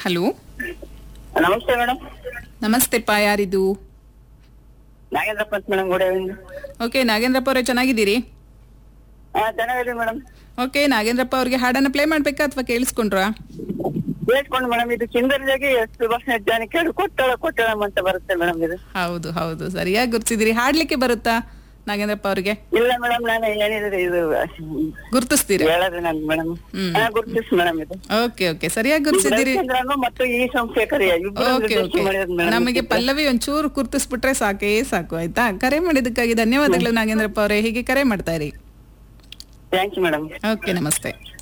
Hello ನಮಸ್ತೆ madam ನಮಸ್ತೆಪ್ಪ ಯಾರಿದು ನಾಗೇಂದ್ರಪ್ಪ ಅಂತ ಮೇಡಮ್ ಗುಡಿಯಿಂದ ಓಕೆ ನಾಗೇಂದ್ರಪ್ಪ ಅವರೇ ಚೆನ್ನಾಗಿದ್ದೀರಿ ಹಾ ಚೆನ್ನಾಗಿದೆ ಮೇಡಮ್ ಓಕೆ ನಾಗೇಂದ್ರಪ್ಪ ಅವ್ರಿಗೆ ಹಾಡನ್ನ ಪ್ಲೇ ಮಾಡ್ಬೇಕಾ ಅಥವಾ ಕೇಳಿಸ್ಕೊಂಡ್ರಾ ಹೇಳ್ಕೊಂಡು ಮೇಡಮ್ ಇದು ಕಿಂದರ್ಜಾಗಿ ಎಷ್ಟು ಭಾಷೆ ಜಾನಿ ಕೇಳಿ ಕೊಟ್ಟಳ ಕೊಟ್ಟಳ ಅಂತ ಬರುತ್ತೆ ಮೇಡಮ್ ಇದು ಹೌದು ಹೌದು ಸರಿಯಾಗಿ ಗುರ್ತಿದ್ದೀರಿ ಹಾಡ್ಲಿಕ್ಕೆ ಬರುತ್ತಾ ನಾಗೇಂದ್ರಪ್ಪ ಅವ್ರಿಗೆ ಇಲ್ಲ ಮೇಡಮ್ ನಾನು ಏನಿದ್ರೆ ಇದು ಗುರ್ತಿಸ್ತೀರಿ ಹೇಳೋದು ನಾನು ಮೇಡಮ್ ಹ್ಮ್. ಹಾ ಗುರುತಿಸ್ ಮೇಡಮ್ ಇದು ಓಕೆ ಓಕೆ ಸರಿಯಾಗಿ ಗುರ್ತಿಸಿದ್ದೀರಿ ರವಿಚಂದ್ರನು ಮತ್ತು ಈ ಸೋಮಶೇಖರ್ ಇಬ್ರು ಓಕೆ ಓಕೆ ಮಾಡಿರೋದು ಮೇಡಮ್ ನಮಗೆ ಪಲ್ಲವಿ ಒಂಚೂರು ಗುರ್ತಿಸ್ಬಿಟ್ರೆ ಸಾಕೇ ಸಾಕು ಆಯ್ತಾ ಕರೆ ಮಾಡಿದ್ದಕ್ಕಾಗಿ ಧನ್ಯವಾದಗಳು ನಾಗೇಂದ್ರಪ್ಪ ಅವರೇ ಹೀಗೆ ಕರೆ ಮಾಡ್ತಾ ಇರಿ ಥ್ಯಾಂಕ್ ಯು ಮೇಡಮ್ ಓಕೆ ನಮಸ್ತೆ